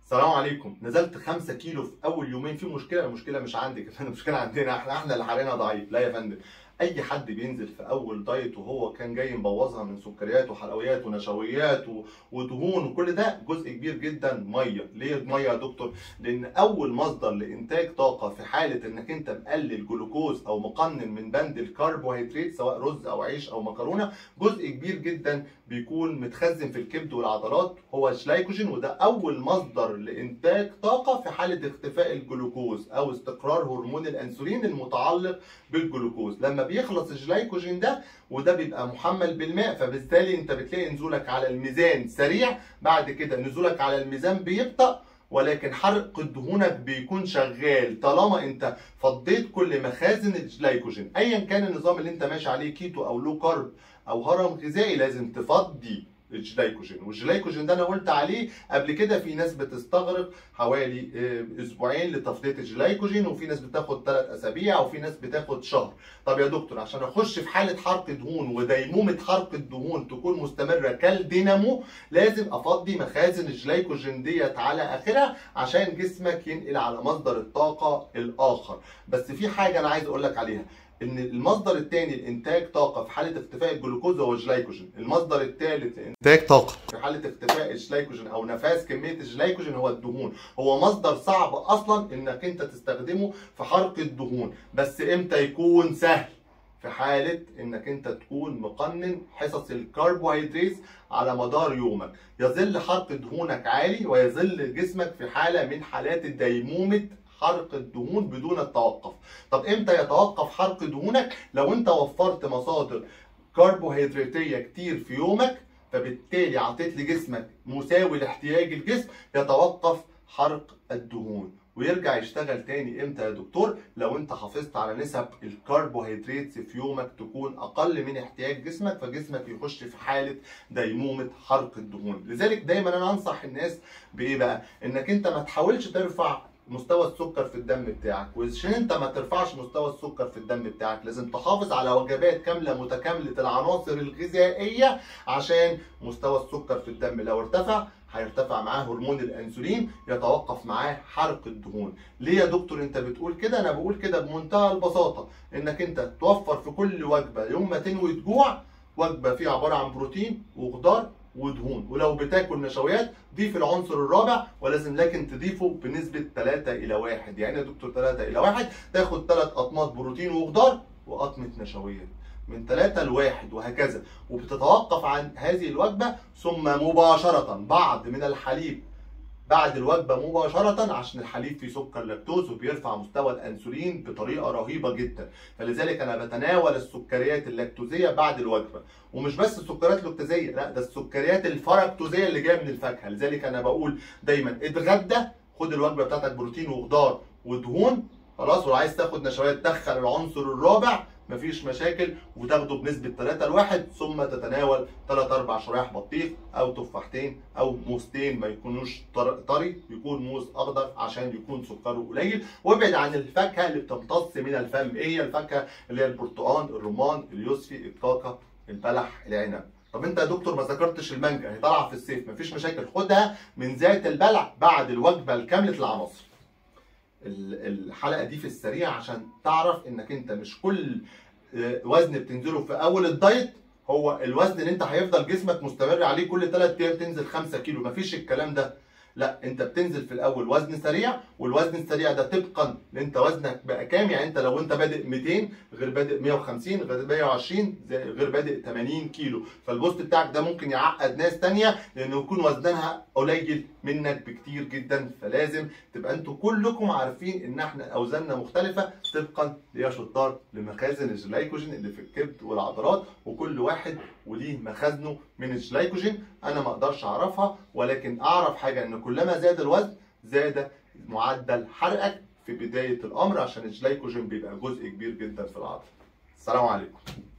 السلام عليكم نزلت 5 كيلو في اول يومين في مشكله المشكله مش عندك المشكله عندنا احنا احنا اللي حالنا ضعيف لا يا فندم اي حد بينزل في اول دايت وهو كان جاي مبوظها من سكريات وحلويات ونشويات و- ودهون وكل ده جزء كبير جدا ميه ليه ميه يا دكتور لان اول مصدر لانتاج طاقه في حاله انك انت مقلل جلوكوز او مقنن من بند الكربوهيدرات سواء رز او عيش او مكرونه جزء كبير جدا بيكون متخزن في الكبد والعضلات هو الجلايكوجين وده اول مصدر لانتاج طاقه في حاله اختفاء الجلوكوز او استقرار هرمون الانسولين المتعلق بالجلوكوز لما بيخلص الجلايكوجين ده وده بيبقى محمل بالماء فبالتالي انت بتلاقي نزولك على الميزان سريع بعد كده نزولك على الميزان بيبطأ ولكن حرق دهونك بيكون شغال طالما انت فضيت كل مخازن الجلايكوجين ايا كان النظام اللي انت ماشي عليه كيتو او لو كارب او هرم غذائي لازم تفضي الجلايكوجين والجلايكوجين ده انا قلت عليه قبل كده في ناس بتستغرق حوالي آه، اسبوعين لتفضيه الجلايكوجين وفي ناس بتاخد ثلاث اسابيع وفي ناس بتاخد شهر طب يا دكتور عشان اخش في حاله حرق دهون وديمومه حرق الدهون تكون مستمره كالدينامو لازم افضي مخازن الجلايكوجين ديت على اخرها عشان جسمك ينقل على مصدر الطاقه الاخر بس في حاجه انا عايز اقول لك عليها ان المصدر الثاني لانتاج طاقه في حاله اختفاء الجلوكوز هو الجلايكوجين المصدر الثالث لانتاج طاقه في حاله اختفاء الجلايكوجين او نفاذ كميه الجلايكوجين هو الدهون هو مصدر صعب اصلا انك انت تستخدمه في حرق الدهون بس امتى يكون سهل في حالة انك انت تكون مقنن حصص الكربوهيدرات على مدار يومك يظل حرق دهونك عالي ويظل جسمك في حالة من حالات الديمومة حرق الدهون بدون التوقف طب امتى يتوقف حرق دهونك لو انت وفرت مصادر كربوهيدراتية كتير في يومك فبالتالي عطيت لجسمك مساوي لاحتياج الجسم يتوقف حرق الدهون ويرجع يشتغل تاني امتى يا دكتور لو انت حافظت على نسب الكربوهيدرات في يومك تكون اقل من احتياج جسمك فجسمك يخش في حاله ديمومه حرق الدهون لذلك دايما انا انصح الناس بايه بقى انك انت ما تحاولش ترفع مستوى السكر في الدم بتاعك وعشان انت ما ترفعش مستوى السكر في الدم بتاعك لازم تحافظ على وجبات كامله متكامله العناصر الغذائيه عشان مستوى السكر في الدم لو ارتفع هيرتفع معاه هرمون الانسولين يتوقف معاه حرق الدهون ليه يا دكتور انت بتقول كده انا بقول كده بمنتهى البساطه انك انت توفر في كل وجبه يوم ما تنوي تجوع وجبه فيها عباره عن بروتين وخضار ودهون ولو بتاكل نشويات ضيف العنصر الرابع ولازم لكن تضيفه بنسبه 3 الى 1 يعني يا دكتور 3 الى 1 تاخد 3 اطماط بروتين وخضار وقطمه نشويات من 3 ل 1 وهكذا وبتتوقف عن هذه الوجبه ثم مباشره بعد من الحليب بعد الوجبه مباشره عشان الحليب فيه سكر لاكتوز وبيرفع مستوى الانسولين بطريقه رهيبه جدا فلذلك انا بتناول السكريات اللاكتوزيه بعد الوجبه ومش بس السكريات اللاكتوزيه لا ده السكريات الفركتوزيه اللي جايه من الفاكهه لذلك انا بقول دايما اتغدى خد الوجبه بتاعتك بروتين وخضار ودهون خلاص ولو عايز تاخد نشويات دخل العنصر الرابع مفيش مشاكل وتاخده بنسبه 3 ل 1 ثم تتناول 3 4 شرايح بطيخ او تفاحتين او موزتين ما يكونوش طر- طري يكون موز اخضر عشان يكون سكره قليل وابعد عن الفاكهه اللي بتمتص من الفم ايه هي الفاكهه اللي هي البرتقال الرمان اليوسفي الكاكا البلح العنب طب انت يا دكتور ما ذكرتش المانجا هي طالعه في الصيف مفيش مشاكل خدها من ذات البلع بعد الوجبه الكامله العناصر ال- الحلقه دي في السريع عشان تعرف انك انت مش كل آه، وزن بتنزله في اول الدايت هو الوزن اللي انت هيفضل جسمك مستمر عليه كل 3 ايام تنزل 5 كيلو مفيش الكلام ده لا انت بتنزل في الاول وزن سريع والوزن السريع ده طبقا لانت وزنك بقى كام يعني انت لو انت بادئ 200 غير بادئ 150 غير 120 زي- غير بادئ 80 كيلو فالبوست بتاعك ده ممكن يعقد ناس تانية لانه يكون وزنها قليل منك بكتير جدا فلازم تبقى انتوا كلكم عارفين ان احنا اوزاننا مختلفه طبقا يا شطار لمخازن الجلايكوجين اللي في الكبد والعضلات وكل واحد وليه مخازنه من الجلايكوجين انا ما اقدرش اعرفها ولكن اعرف حاجه ان كلما زاد الوزن زاد معدل حرقك في بدايه الامر عشان الجلايكوجين بيبقى جزء كبير جدا في العضله السلام عليكم